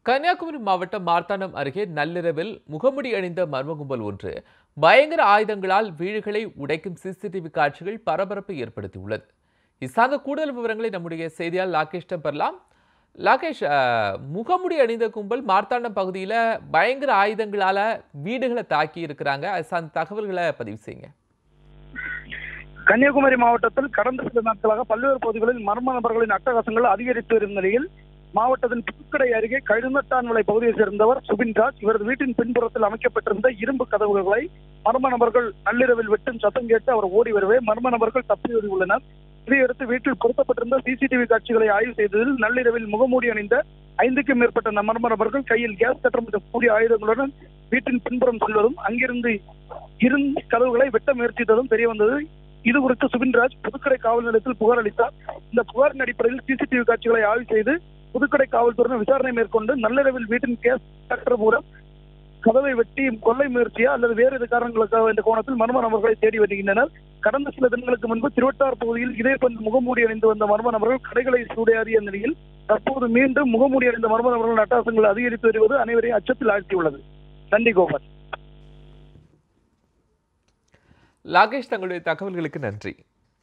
கன்னியாகுமரி மாவட்டம் மார்த்தாண்டம் அருகே நள்ளிரவில் முகமுடி அணிந்த மர்ம கும்பல் ஒன்று பயங்கர ஆயுதங்களால் வீடுகளை உடைக்கும் சிசிடிவி காட்சிகள் பரபரப்பை ஏற்படுத்தியுள்ளது இது சார்ந்த கூடுதல் விவரங்களை நம்முடைய செய்தியாளர் லாகேஷிடம் பெறலாம் லாகேஷ் அஹ், முகமுடி அணிந்த கும்பல் மார்த்தாண்டம் பகுதியில் பயங்கர ஆயுதங்களால வீடுகளை தாக்கி இருக்கிறாங்க அது சார்ந்த தகவல்களை பதிவு செய்யுங்க கன்னியாகுமரி மாவட்டத்தில் கடந்த சில நாட்களாக பல்வேறு பகுதிகளில் மர்ம நபர்களின் அட்டகாசங்கள் அதிகரித்து வரும் நிலையில் மாவட்டத்தின் புதுக்கடை அருகே கழுமத்தான்விளை பகுதியைச் சேர்ந்தவர் சுபின்ராஜ் இவரது வீட்டின் பின்புறத்தில் அமைக்கப்பட்டிருந்த இரும்பு கதவுகளை மர்ம நபர்கள் நள்ளிரவில் வெட்டும் சத்தம் கேட்டு அவர் ஓடி வரவே மர்ம நபர்கள் தப்பி ஓடி உள்ளனர் இதையடுத்து வீட்டில் பொருத்தப்பட்டிருந்த சிசிடிவி காட்சிகளை ஆய்வு செய்ததில் நள்ளிரவில் முகமூடி அணிந்த ஐந்துக்கும் மேற்பட்ட ந- மர்ம நபர்கள் கையில் கேஸ் கட்டர் மற்றும் கூடிய ஆயுதங்களுடன் வீட்டின் பின்புறம் செல்வதும் அங்கிருந்து இரு கதவுகளை வெட்ட முயற்சித்ததும் தெரிய வந்தது இது குறித்து சுபின்ராஜ் புதுக்கடை காவல் நிலையத்தில் புகார் அளித்தார் இந்த புகாரின் அடிப்படையில் சிசிடிவி காட்சிகளை ஆய்வு செய்து புதுக்கடை காவல்துறையினர் விசாரணை மேற்கொண்டு நள்ளிரவில் வீட்டின் கேஸ் கட்டர் மூலம் கதவை வெட்டி கொள்ளை முயற்சியா அல்லது வேறு எது காரணங்களுக்காக என்ற கோணத்தில் மர்ம நபர்களை தேடி வருகின்றனர் கடந்த சில தினங்களுக்கு முன்பு திருவட்டார் பகுதியில் இதே போன்று முகமூடி அணிந்து வந்த மர்ம நபர்கள் கடைகளை சூறையாடிய நிலையில் தற்போது மீண்டும் முகமூடி அணிந்த மர்ம நபர்கள் அட்டாசங்கள் அதிகரித்து வருவது அனைவரையும் அச்சத்தில் ஆழ்த்தியுள்ளது நன்றி கோபால் லாகேஷ் தங்களுடைய தகவல்களுக்கு நன்றி